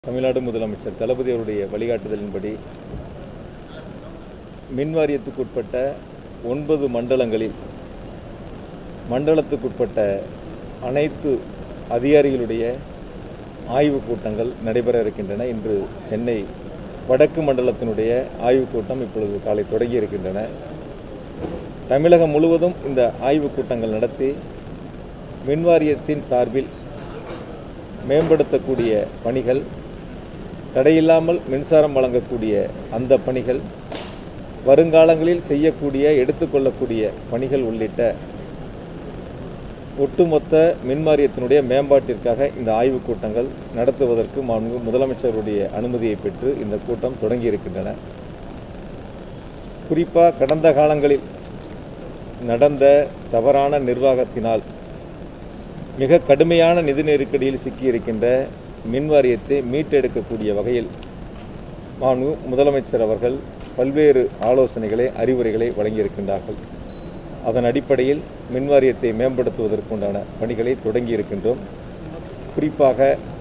தமிழ்நாடு முதலமைச்சர் தளபதி அவருடைய வழிகாட்டுதலின்படி மின் வாரியத்துக்குட்பட்ட ஒன்பது மண்டலங்களில் மண்டலத்துக்குட்பட்ட அனைத்து அதிகாரிகளுடைய ஆய்வுக் கூட்டங்கள் நடைபெற இருக்கின்றன இன்று சென்னை வடக்கு மண்டலத்தினுடைய ஆய்வுக் கூட்டம் இப்பொழுது காலை தொடங்கி இருக்கின்றன தமிழகம் முழுவதும் இந்த ஆய்வுக் கூட்டங்கள் நடத்தி மின் வாரியத்தின் சார்பில் மேம்படுத்தக்கூடிய பணிகள் தடையில்லாமல் மின்சாரம் வழங்கக்கூடிய அந்த பணிகள் வருங்காலங்களில் செய்யக்கூடிய எடுத்துக்கொள்ளக்கூடிய பணிகள் உள்ளிட்ட ஒட்டுமொத்த மின் வாரியத்தினுடைய மேம்பாட்டிற்காக இந்த ஆய்வுக் கூட்டங்கள் நடத்துவதற்கு மாண்பு முதலமைச்சருடைய அனுமதியை பெற்று இந்த கூட்டம் தொடங்கி இருக்கின்றன குறிப்பாக கடந்த காலங்களில் நடந்த தவறான நிர்வாகத்தினால் மிக கடுமையான நிதி நெருக்கடியில் சிக்கியிருக்கின்ற மின் வாரியத்தை மீட்டெடுக்கக்கூடிய வகையில் மாண்பு முதலமைச்சர் அவர்கள் பல்வேறு ஆலோசனைகளை அறிவுரைகளை வழங்கியிருக்கின்றார்கள் அதன் அடிப்படையில் மின் வாரியத்தை மேம்படுத்துவதற்குண்டான பணிகளை தொடங்கி இருக்கின்றோம் குறிப்பாக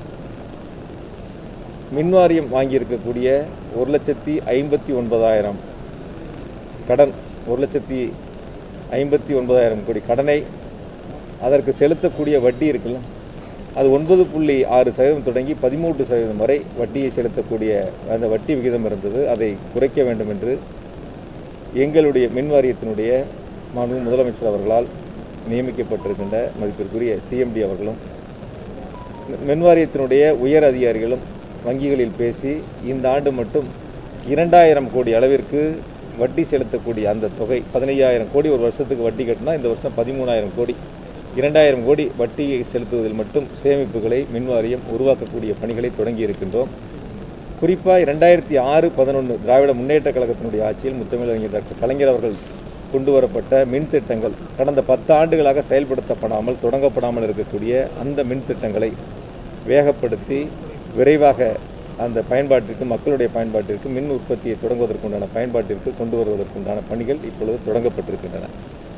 மின் வாரியம் வாங்கியிருக்கக்கூடிய ஒரு லட்சத்தி ஐம்பத்தி ஒன்பதாயிரம் கடன் ஒரு லட்சத்தி ஐம்பத்தி ஒன்பதாயிரம் கோடி கடனை அதற்கு செலுத்தக்கூடிய வட்டி இருக்குல்ல அது ஒன்பது புள்ளி ஆறு சதவீதம் தொடங்கி பதிமூன்று சதவீதம் வரை வட்டியை செலுத்தக்கூடிய அந்த வட்டி விகிதம் இருந்தது அதை குறைக்க வேண்டும் என்று எங்களுடைய மின் வாரியத்தினுடைய மாண்பு முதலமைச்சர் அவர்களால் நியமிக்கப்பட்டிருக்கின்ற மதிப்பிற்குரிய சிஎம்டி அவர்களும் மின் வாரியத்தினுடைய உயர் அதிகாரிகளும் வங்கிகளில் பேசி இந்த ஆண்டு மட்டும் இரண்டாயிரம் கோடி அளவிற்கு வட்டி செலுத்தக்கூடிய அந்த தொகை பதினையாயிரம் கோடி ஒரு வருஷத்துக்கு வட்டி கட்டினா இந்த வருஷம் பதிமூணாயிரம் கோடி இரண்டாயிரம் கோடி வட்டியை செலுத்துவதில் மட்டும் சேமிப்புகளை மின்வாரியம் உருவாக்கக்கூடிய பணிகளை தொடங்கி இருக்கின்றோம் குறிப்பாக இரண்டாயிரத்தி ஆறு பதினொன்று திராவிட முன்னேற்ற கழகத்தினுடைய ஆட்சியில் முத்தமிழறிஞர் டாக்டர் கலைஞர் அவர்கள் கொண்டு வரப்பட்ட மின் திட்டங்கள் கடந்த பத்து ஆண்டுகளாக செயல்படுத்தப்படாமல் தொடங்கப்படாமல் இருக்கக்கூடிய அந்த மின் திட்டங்களை வேகப்படுத்தி விரைவாக அந்த பயன்பாட்டிற்கு மக்களுடைய பயன்பாட்டிற்கு மின் உற்பத்தியை தொடங்குவதற்குண்டான பயன்பாட்டிற்கு கொண்டு வருவதற்குண்டான பணிகள் இப்பொழுது தொடங்கப்பட்டிருக்கின்றன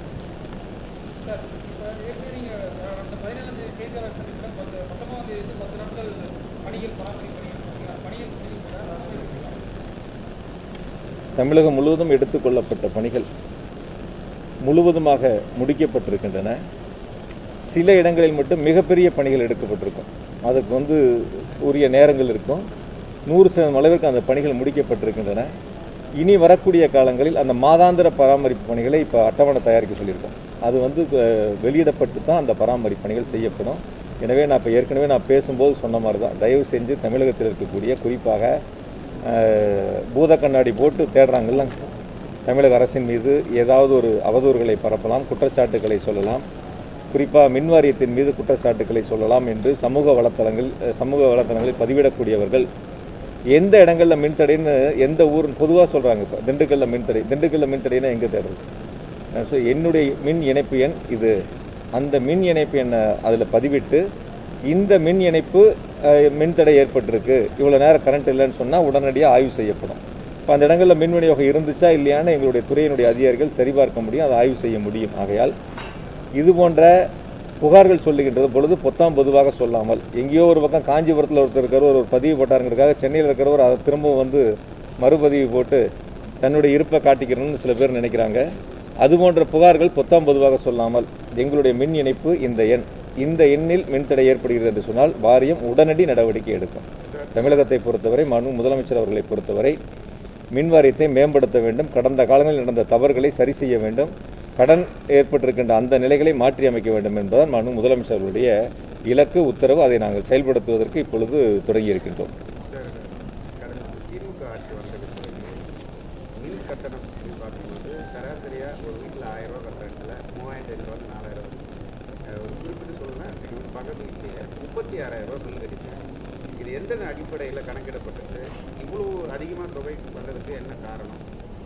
சார் இப்போ ஏற்கனவே நீங்கள் அந்த பதினேழாம் தேதி செய்தியாளர் சந்திப்பில் பத்து பத்தொன்பதாம் தேதி வந்து பத்து நாட்கள் பணிகள் பராமரிப்பு பணிகள் பணிகள் முடிஞ்சிருக்கிறதா? தமிழகம் முழுவதும் எடுத்துக்கொள்ளப்பட்ட பணிகள் முழுவதுமாக முடிக்கப்பட்டிருக்கின்றன சில இடங்களில் மட்டும் மிகப்பெரிய பணிகள் எடுக்கப்பட்டிருக்கும் அதுக்கு வந்து உரிய நேரங்கள் இருக்கும் நூறு சதவீதம் அளவிற்கு அந்த பணிகள் முடிக்கப்பட்டிருக்கின்றன இனி வரக்கூடிய காலங்களில் அந்த மாதாந்திர பராமரிப்பு பணிகளை இப்போ அட்டவணை தயாரிக்க சொல்லியிருக்கோம் அது வந்து அஹ், வெளியிடப்பட்டு தான் அந்த பராமரிப்பு பணிகள் செய்யப்படும் எனவே நான் இப்போ ஏற்கனவே நான் பேசும்போது சொன்ன மாதிரி தான் தயவு செஞ்சு தமிழகத்தில் இருக்கக்கூடிய குறிப்பாக அஹ், பூத கண்ணாடி போட்டு தேடுறாங்கல்ல தமிழக அரசின் மீது ஏதாவது ஒரு அவதூறுகளை பரப்பலாம் குற்றச்சாட்டுகளை சொல்லலாம் குறிப்பாக மின் வாரியத்தின் மீது குற்றச்சாட்டுகளை சொல்லலாம் என்று சமூக வலைத்தளங்கள் அஹ், சமூக வலைத்தளங்களில் பதிவிடக்கூடியவர்கள் எந்த இடங்களில் மின்தடைன்னு எந்த ஊர் பொதுவாக சொல்கிறாங்க இப்போ திண்டுக்கல்லில் மின்தடை திண்டுக்கல்லில் மின்தடைனா எங்கே தேடுறது ஸோ என்னுடைய மின் இணைப்பு எண் இது அந்த மின் இணைப்பு எண்ணை அதில் பதிவிட்டு இந்த மின் இணைப்பு அஹ், மின்தடை ஏற்பட்டிருக்கு இவ்வளோ நேரம் கரண்ட் இல்லைன்னு சொன்னால் உடனடியாக ஆய்வு செய்யப்படும் இப்போ அந்த இடங்களில் மின் விநியோகம் இருந்துச்சா இல்லையான்னு எங்களுடைய துறையினுடைய அதிகாரிகள் சரிபார்க்க முடியும் அதை ஆய்வு செய்ய முடியும் ஆகையால் இது போன்ற புகார்கள் சொல்லுகின்றது பொழுது பொத்தாம் பொதுவாக சொல்லாமல் எங்கேயோ ஒரு பக்கம் காஞ்சிபுரத்தில் ஒருத்தர் இருக்கிறவர் ஒரு பதிவு போட்டாருங்கிறதுக்காக சென்னையில் இருக்கிறவர் அதை திரும்பவும் வந்து மறுபதிவு போட்டு தன்னுடைய இருப்பை காட்டிக்கிறணும்னு சில பேர் நினைக்கிறாங்க அது போன்ற புகார்கள் பொத்தாம் பொதுவாக சொல்லாமல் எங்களுடைய மின் இணைப்பு இந்த எண் இந்த எண்ணில் மின்தடை ஏற்படுகிறது என்று சொன்னால் வாரியம் உடனடி நடவடிக்கை எடுக்கும் தமிழகத்தை பொறுத்தவரை மாண்பு முதலமைச்சர் அவர்களை பொறுத்தவரை மின் வாரியத்தை மேம்படுத்த வேண்டும் கடந்த காலங்களில் நடந்த தவறுகளை சரி செய்ய வேண்டும் கடன் ஏற்பட்டிருக்கின்ற அந்த நிலைகளை மாற்றி அமைக்க வேண்டும் என்பதுதான் மாண்பு முதலமைச்சர் அவர்களுடைய இலக்கு உத்தரவு அதை நாங்கள் செயல்படுத்துவதற்கு இப்பொழுது தொடங்கி இருக்கின்றோம் சார் கடந்த திமுக ஆட்சி வந்த பிறகு மின் கட்டணம் அப்படின்னு பார்க்கும்போது சராசரியாக ஒரு வீட்டில் ஆயிரம் ரூபா கட்டுறதுல மூவாயிரத்தி ஐநூறுவா நாலாயிரம் அஹ் ஒரு குறிப்பிட்டு சொல்லணும்னா இவங்க பக்கத்து வீட்லேயே முப்பத்தி ஆறாயிரம் ரூபா பில் கட்டிட்டாங்க இது எந்த அடிப்படையில் கணக்கிடப்பட்டது இவ்வளோ அதிகமாக தொகை வந்ததுக்கு என்ன காரணம்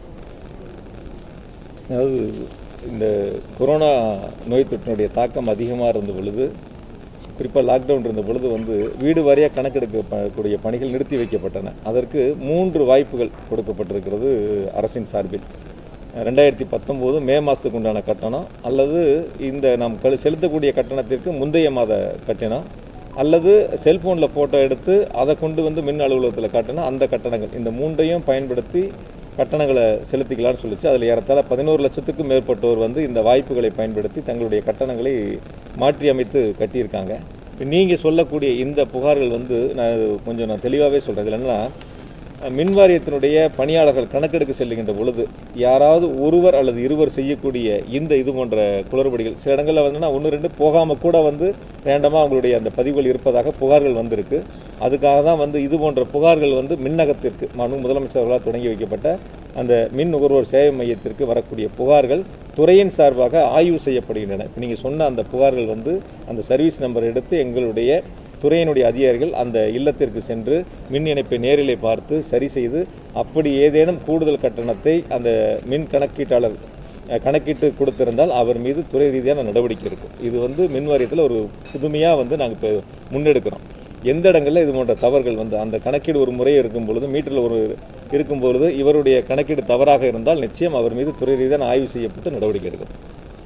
அதாவது இந்த கொரோனா நோய் தொற்றினுடைய தாக்கம் அதிகமாக இருந்த பொழுது குறிப்பாக லாக்டவுன் இருந்த பொழுது வந்து வீடு வாரியாக கணக்கெடுக்கக்கூடிய பணிகள் நிறுத்தி வைக்கப்பட்டன அதற்கு மூன்று வாய்ப்புகள் கொடுக்கப்பட்டிருக்கிறது அரசின் சார்பில் ரெண்டாயிரத்தி பத்தொம்போது மே மாதத்துக்கு உண்டான கட்டணம் அல்லது இந்த நாம் கழு செலுத்தக்கூடிய கட்டணத்திற்கு முந்தைய மாத கட்டணம் அல்லது செல்ஃபோனில் ஃபோட்டோ எடுத்து அதை கொண்டு வந்து மின் அலுவலகத்தில் காட்டினா அந்த கட்டணங்கள் இந்த மூன்றையும் பயன்படுத்தி கட்டணங்களை செலுத்திக்கலாம்னு சொல்லிச்சு அதில் ஏறத்தாழ பதினோரு லட்சத்துக்கும் மேற்பட்டோர் வந்து இந்த வாய்ப்புகளை பயன்படுத்தி தங்களுடைய கட்டணங்களை மாற்றி அமைத்து கட்டியிருக்காங்க நீங்கள் சொல்லக்கூடிய இந்த புகார்கள் வந்து நான் இது கொஞ்சம் நான் தெளிவாகவே சொல்கிறேன் இதில் என்னன்னா மின் வாரியத்தினுடைய பணியாளர்கள் கணக்கெடுக்க செல்லுகின்ற பொழுது யாராவது ஒருவர் அல்லது இருவர் செய்யக்கூடிய இந்த இது போன்ற குளறுபடிகள் சில இடங்களில் வந்துன்னா ஒன்று ரெண்டு போகாமல் கூட வந்து ரேண்டமாக அவங்களுடைய அந்த பதிவுகள் இருப்பதாக புகார்கள் வந்திருக்கு அதுக்காக தான் வந்து இது போன்ற புகார்கள் வந்து மின்னகத்திற்கு மனு முதலமைச்சர்களால் தொடங்கி வைக்கப்பட்ட அந்த மின் நுகர்வோர் சேவை மையத்திற்கு வரக்கூடிய புகார்கள் துறையின் சார்பாக ஆய்வு செய்யப்படுகின்றன இப்போ நீங்கள் சொன்ன அந்த புகார்கள் வந்து அந்த சர்வீஸ் நம்பர் எடுத்து எங்களுடைய துறையினுடைய அதிகாரிகள் அந்த இல்லத்திற்கு சென்று மின் இணைப்பை நேரிலே பார்த்து சரி செய்து அப்படி ஏதேனும் கூடுதல் கட்டணத்தை அந்த மின் கணக்கீட்டாளர் அஹ், கணக்கிட்டு கொடுத்திருந்தால் அவர் மீது துறை ரீதியான நடவடிக்கை இருக்கும் இது வந்து மின் வாரியத்தில் ஒரு புதுமையாக வந்து நாங்கள் இப்போ முன்னெடுக்கிறோம் எந்த இடங்களில் இது போன்ற தவறுகள் வந்து அந்த கணக்கீடு ஒரு முறை இருக்கும் பொழுது மீட்டரில் ஒரு இருக்கும் பொழுது இவருடைய கணக்கீடு தவறாக இருந்தால் நிச்சயம் அவர் மீது துறை ரீதியான ஆய்வு செய்யப்பட்டு நடவடிக்கை எடுக்கும்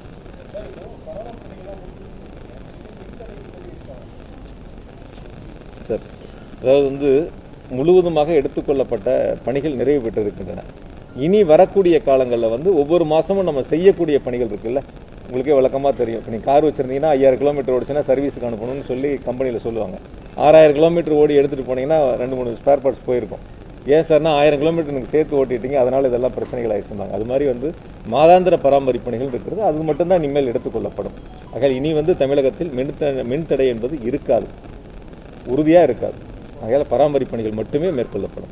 சார் அதாவது வந்து முழுவதுமாக எடுத்துக்கொள்ளப்பட்ட பணிகள் நிறைவு பெற்றிருக்கின்றன இனி வரக்கூடிய காலங்களில் வந்து ஒவ்வொரு மாதமும் நம்ம செய்யக்கூடிய பணிகள் இருக்குல்ல உங்களுக்கே விளக்கமாக தெரியும் இப்போ நீங்கள் கார் வச்சுருந்தீங்கன்னா ஐயாயிரம் கிலோமீட்டர் ஓடிச்சுன்னா சர்வீஸுக்கு அனுப்பணும்னு சொல்லி கம்பெனியில் சொல்லுவாங்க ஆறாயிரம் கிலோமீட்டர் ஓடி எடுத்துகிட்டு போனீங்கன்னா ரெண்டு மூணு ஸ்பேர் பார்ட்ஸ் போயிருக்கும் ஏன் சார்னா ஆயிரம் கிலோமீட்டர் எனக்கு சேர்த்து ஓட்டிட்டீங்க அதனால் இதெல்லாம் பிரச்சனைகள் ஆயிடுச்சுனாங்க அது மாதிரி வந்து மாதாந்திர பராமரிப்பு பணிகள் இருக்கிறது அது மட்டும்தான் இனிமேல் எடுத்துக்கொள்ளப்படும் ஆக இனி வந்து தமிழகத்தில் மின்த மின்தடை என்பது இருக்காது உறுதியாக இருக்காது ஆகையால் பராமரிப்பு பணிகள் மட்டுமே மேற்கொள்ளப்படும்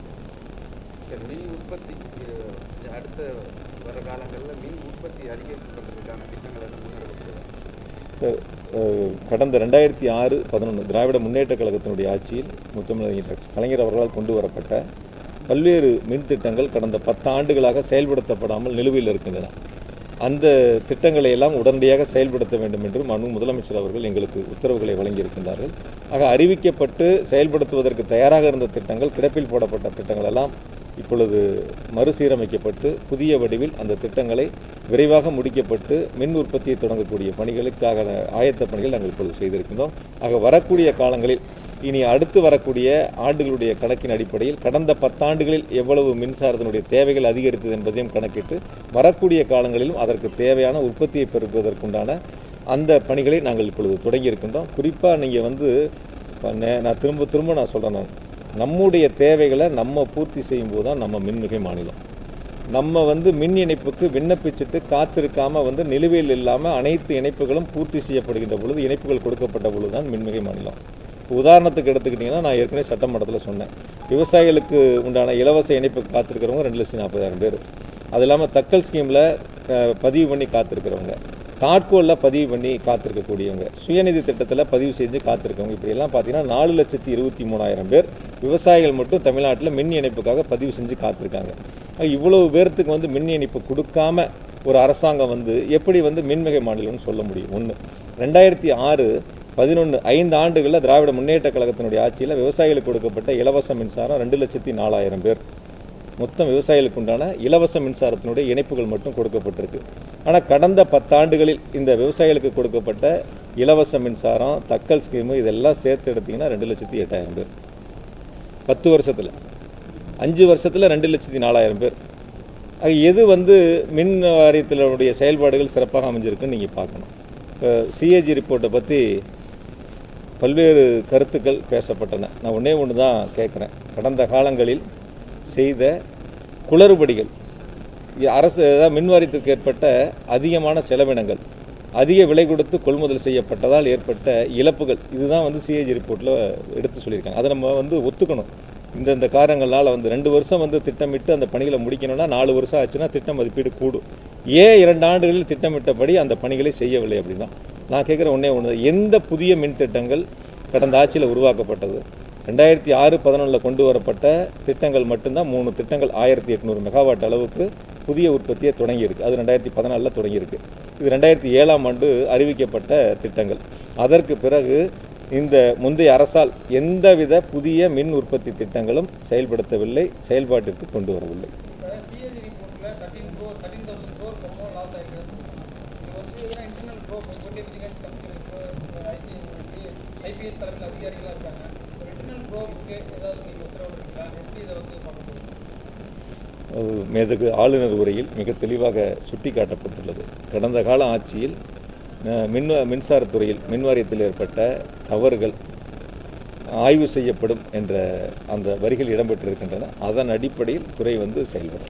சரி மின் உற்பத்தி அஹ், அடுத்த வர காலங்களில் மின் உற்பத்தி அதிகரிப்பதற்கான திட்டங்கள் எல்லாம் முன்னெடுக்கப்படுதா சார் அஹ், கடந்த ரெண்டாயிரத்தி ஆறு பதினொன்று திராவிட முன்னேற்றக் கழகத்தினுடைய ஆட்சியில் முத்தமிழர் டாக்டர் கலைஞர் அவர்களால் கொண்டு வரப்பட்ட பல்வேறு மின் திட்டங்கள் கடந்த பத்து ஆண்டுகளாக செயல்படுத்தப்படாமல் நிலுவையில் இருக்கின்றன அந்த திட்டங்களை எல்லாம் உடனடியாக செயல்படுத்த வேண்டும் என்று மனு முதலமைச்சர் அவர்கள் எங்களுக்கு உத்தரவுகளை வழங்கியிருக்கின்றார்கள் ஆக அறிவிக்கப்பட்டு செயல்படுத்துவதற்கு தயாராக இருந்த திட்டங்கள் கிடப்பில் போடப்பட்ட திட்டங்கள் எல்லாம் இப்பொழுது மறுசீரமைக்கப்பட்டு புதிய வடிவில் அந்த திட்டங்களை விரைவாக முடிக்கப்பட்டு மின் உற்பத்தியை தொடங்கக்கூடிய பணிகளுக்காக ஆயத்த பணிகள் நாங்கள் இப்பொழுது செய்திருக்கின்றோம் ஆக வரக்கூடிய காலங்களில் இனி அடுத்து வரக்கூடிய ஆண்டுகளுடைய கணக்கின் அடிப்படையில் கடந்த பத்தாண்டுகளில் எவ்வளவு மின்சாரத்தினுடைய தேவைகள் அதிகரித்தது என்பதையும் கணக்கிட்டு வரக்கூடிய காலங்களிலும் அதற்கு தேவையான உற்பத்தியை பெருக்குவதற்குண்டான அந்த பணிகளை நாங்கள் இப்பொழுது தொடங்கி இருக்கின்றோம் குறிப்பாக நீங்கள் வந்து இப்ப நே- நான் திரும்ப திரும்ப நான் சொல்கிறேன் நான் நம்முடைய தேவைகளை நம்ம பூர்த்தி செய்யும்போது தான் நம்ம மின்மிகை மாநிலம் நம்ம வந்து மின் இணைப்புக்கு விண்ணப்பிச்சுட்டு காத்திருக்காம வந்து நிலுவையில் இல்லாமல் அனைத்து இணைப்புகளும் பூர்த்தி செய்யப்படுகின்ற பொழுது இணைப்புகள் கொடுக்கப்பட்ட பொழுது தான் மின்மிகை மாநிலம் இப்போ உதாரணத்துக்கு எடுத்துக்கிட்டிங்கன்னா நான் ஏற்கனவே சட்டமன்றத்தில் சொன்னேன் விவசாயிகளுக்கு உண்டான இலவச இணைப்புக்கு காத்திருக்கிறவங்க ரெண்டு லட்சத்தி நாற்பதாயிரம் பேர் அது இல்லாமல் தக்கல் ஸ்கீமில் பதிவு பண்ணி காத்திருக்கிறவங்க தாட்கோலில் பதிவு பண்ணி காத்திருக்கக்கூடியவங்க சுயநிதி திட்டத்தில் பதிவு செஞ்சு காத்திருக்கவங்க இப்படியெல்லாம் பார்த்தீங்கன்னா நாலு லட்சத்தி இருபத்தி மூணாயிரம் பேர் விவசாயிகள் மட்டும் தமிழ்நாட்டில் மின் இணைப்புக்காக பதிவு செஞ்சு காத்திருக்காங்க ஆக இவ்வளவு பேர்த்துக்கு வந்து மின் இணைப்பு கொடுக்காம ஒரு அரசாங்கம் வந்து எப்படி வந்து மின்மிகை மாநிலம்னு சொல்ல முடியும் ஒன்று ரெண்டாயிரத்தி ஆறு பதினொன்று ஐந்து ஆண்டுகளில் திராவிட முன்னேற்ற கழகத்தினுடைய ஆட்சியில் விவசாயிகளுக்கு கொடுக்கப்பட்ட இலவச மின்சாரம் ரெண்டு லட்சத்தி நாலாயிரம் பேர் மொத்தம் விவசாயிகளுக்கு உண்டான இலவச மின்சாரத்தினுடைய இணைப்புகள் மட்டும் கொடுக்கப்பட்டிருக்கு ஆனால் கடந்த பத்தாண்டுகளில் இந்த விவசாயிகளுக்கு கொடுக்கப்பட்ட இலவச மின்சாரம் தக்கல் ஸ்கீமு இதெல்லாம் சேர்த்து எடுத்திங்கன்னா ரெண்டு லட்சத்தி எட்டாயிரம் பேர் பத்து வருஷத்தில் அஞ்சு வருஷத்தில் ரெண்டு லட்சத்தி நாலாயிரம் பேர் ஆக எது வந்து மின் வாரியத்தினுடைய செயல்பாடுகள் சிறப்பாக அமைஞ்சிருக்குன்னு நீங்கள் பார்க்கணும் இப்போ சிஏஜி ரிப்போர்ட்டை பற்றி பல்வேறு கருத்துக்கள் பேசப்பட்டன நான் ஒன்றே ஒன்று தான் கேட்குறேன் கடந்த காலங்களில் செய்த குளறுபடிகள் இ- அரசு அதாவது மின் வாரியத்திற்கு ஏற்பட்ட அதிகமான செலவினங்கள் அதிக விலை கொடுத்து கொள்முதல் செய்யப்பட்டதால் ஏற்பட்ட இழப்புகள் இதுதான் வந்து சிஏஜி ரிப்போர்ட்டில் எடுத்து சொல்லியிருக்காங்க அதை நம்ம வந்து ஒத்துக்கணும் இந்தந்த காரணங்களால் வந்து ரெண்டு வருஷம் வந்து திட்டமிட்டு அந்த பணிகளை முடிக்கணும்னா நாலு வருஷம் ஆச்சுன்னா திட்ட மதிப்பீடு கூடும் ஏன் இரண்டு ஆண்டுகளில் திட்டமிட்டபடி அந்த பணிகளை செய்யவில்லை அப்படின்னா நான் கேட்குற ஒன்றே ஒன்று எந்த புதிய மின் திட்டங்கள் கடந்த ஆட்சியில் உருவாக்கப்பட்டது ரெண்டாயிரத்தி ஆறு பதினொன்றில் கொண்டு வரப்பட்ட திட்டங்கள் மட்டும்தான் மூணு திட்டங்கள் ஆயிரத்தி எட்நூறு மெகாவாட் அளவுக்கு புதிய உற்பத்தியை தொடங்கியிருக்கு அது ரெண்டாயிரத்தி பதினாலில் தொடங்கியிருக்கு இது ரெண்டாயிரத்தி ஏழாம் ஆண்டு அறிவிக்கப்பட்ட திட்டங்கள் அதற்கு பிறகு இந்த முந்தைய அரசால் எந்தவித புதிய மின் உற்பத்தி திட்டங்களும் செயல்படுத்தவில்லை செயல்பாட்டிற்கு கொண்டு வரவில்லை இப்போ சிஏஜி ரிப்போர்ட்டில் thirteen crore thirteen thousand crore பக்கம் லாஸ் ஆகிருக்கு இது வந்து எதுனா இன்டர்னல் க்ரோ பொட்டி பிஜிகன்ஸ் கம்பெனி ஐடி ஐபிஎல் ஐஏஎஸ் தலைமையில் அதிகாரிகளாக இருக்காங்க ரிட்டர்னல் ப்ரோவுக்கு ஏதாவது நீங்கள் உத்தரவிடுறீங்களா எப்படி இதை வந்து பார்க்க முடியும் அது மேதகு ஆளுநர் உரையில் மிக தெளிவாக சுட்டிக்காட்டப்பட்டுள்ளது கடந்த கால ஆட்சியில் அஹ், மின் மின்சாரத்துறையில் மின்வாரியத்தில் ஏற்பட்ட தவறுகள் ஆய்வு செய்யப்படும் என்ற அந்த வரிகள் இடம்பெற்றிருக்கின்றன அதன் அடிப்படையில் துறை வந்து செயல்படும்